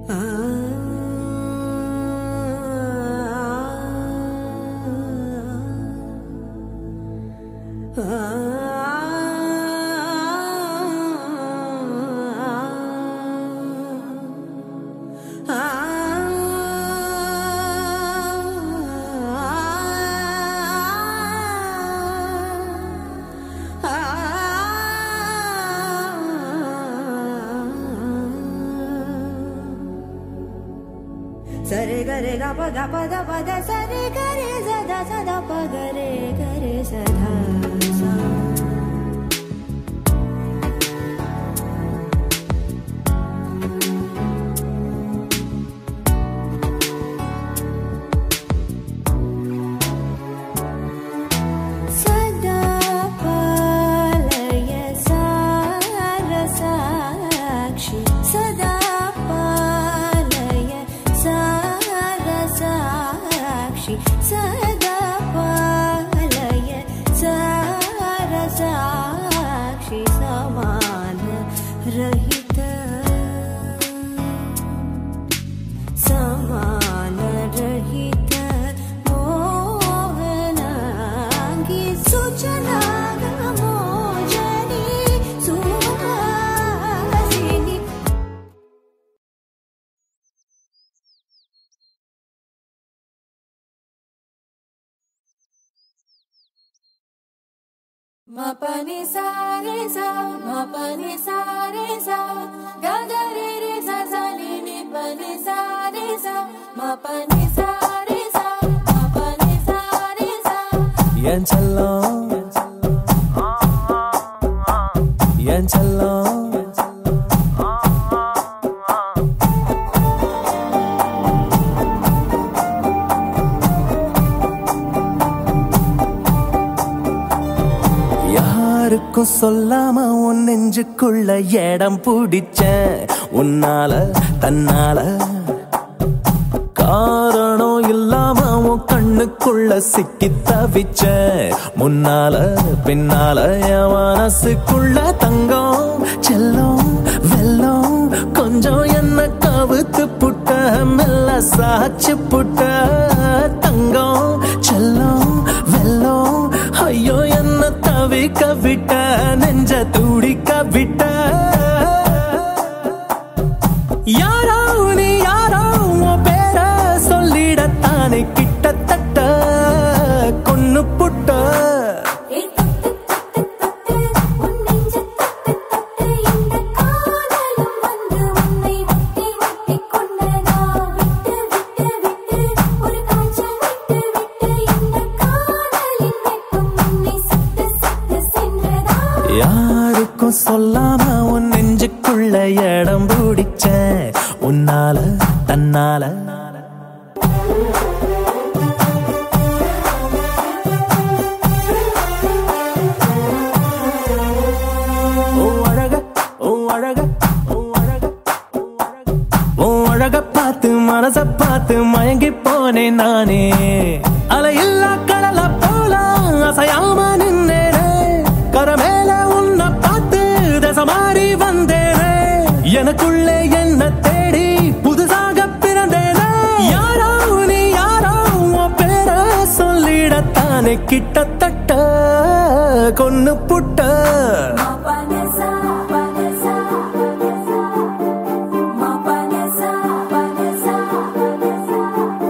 సరే గరే గ ప గ ప ద ప ద సరే గరే జ ద స ద ప గరే గరే స ధ స సదా పాలయ సారసాక్షి సదా పాలయ సారసాక్షి సదా పాలయ సారసాక్షి సమాన రహిత समानरहित मोहनाङ्गी सूचनागमोजनी Suhasini Mapani sa re sa, mapani sa re sa, ga ga re re sa sa ni ni pani sa re sa, mapani sa re sa, mapani sa re sa. என் செல்லம் என் செல்லம் யாருக்கும் சொல்லாம உன் நெஞ்சுக்குள்ள இடம் பிடிச்சேன் உன்னால தன்னால காரணம் இல்லாம உன் கண்ணுக்குள்ள சிக்கி தவிச்ச முன்னால பின்னால என் மனசுக்குள்ள தங்கம் செல்லம் வெல்லம் கொஞ்சம் என்ன கவுத்து புட்ட மெல்ல சாச்சு புட்ட தங்கம் செல்லம் வெல்லம் ஐயோ என்ன தவிக்க விட்ட நெஞ்ச துடிக்க விட்ட யாரோ நீ யாரோ உன் பேர சொல்லிடத்தானே கிட்டத்தட்ட கொன்னு புட்ட ஏ தொட்டு தொட்டு தொட்டு உன் நெஞ்ச தொட்டு தொட்டு இந்த காதலும் வந்து உன்னை ஒட்டி ஒட்டி கொண்டதா விட்டு விட்டு விட்டு ஒரு காய்ச்சல் விட்டு விட்டு இந்த காதலின் வெப்பம் உன்னை சுட்டு சுட்டு சென்றதா யாருக்கும் சொல்லாம உன் நெஞ்சுக்குள்ள இடம் பிடிச்ச உன்னால தன்னால ஓ அழக ஓ அழக ஓ அழக ஓ அழக உன் அழக பார்த்து மனச பார்த்து மயங்கி போனேன் நானே அலையில்லா கடல போல அசையாம நின்னேனே கரமேல உன்னை பார்த்து தசை மாறி வந்தேனே எனக்குள்ளே என்ன தேடி புதுசாக பிறந்தேனே யாரோ நீ யாரோ உன் பேர சொல்லிடத்தானே கிட்டத்தட்ட கொன்னு புட்ட Mapanesa, panesa, panesa. Mapanesa, panesa, panesa.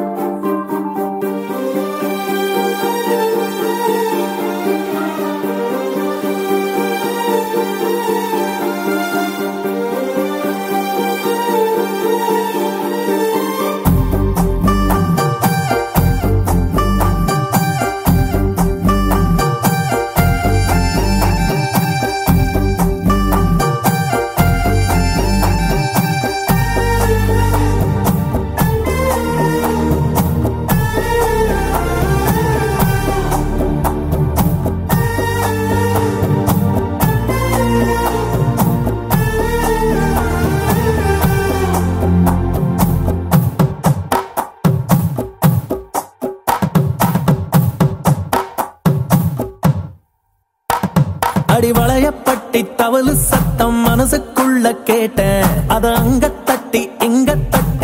அடி வளையப்பட்டி தவளு சத்தம் மனசுக்குள்ள கேட்டேன் அத அங்க தட்டி இங்க தட்டி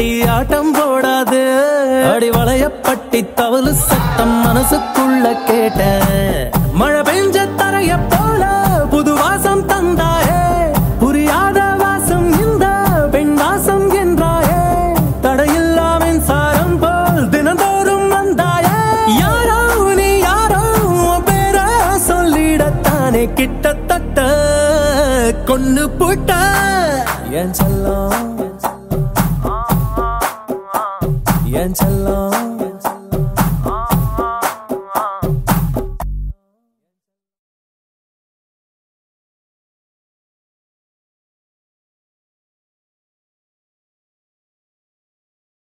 பட்டி தவளு சத்தம் மனசுக்குள்ள கேட்டேன் மழை பெஞ்ச தரைய போல புது வாசம் தந்தாயே புரியாத வாசம் இந்த பெண் வாசம் என்றாயே தடையில்லா மின்சாரம் போல் தினந்தோறும் வந்தாயே யாரோ நீ யாரோ உன் பேர சொல்லிடத்தானே கிட்டத்தட்ட கொன்னு போட்ட என் செல்லம் என் செல்லம்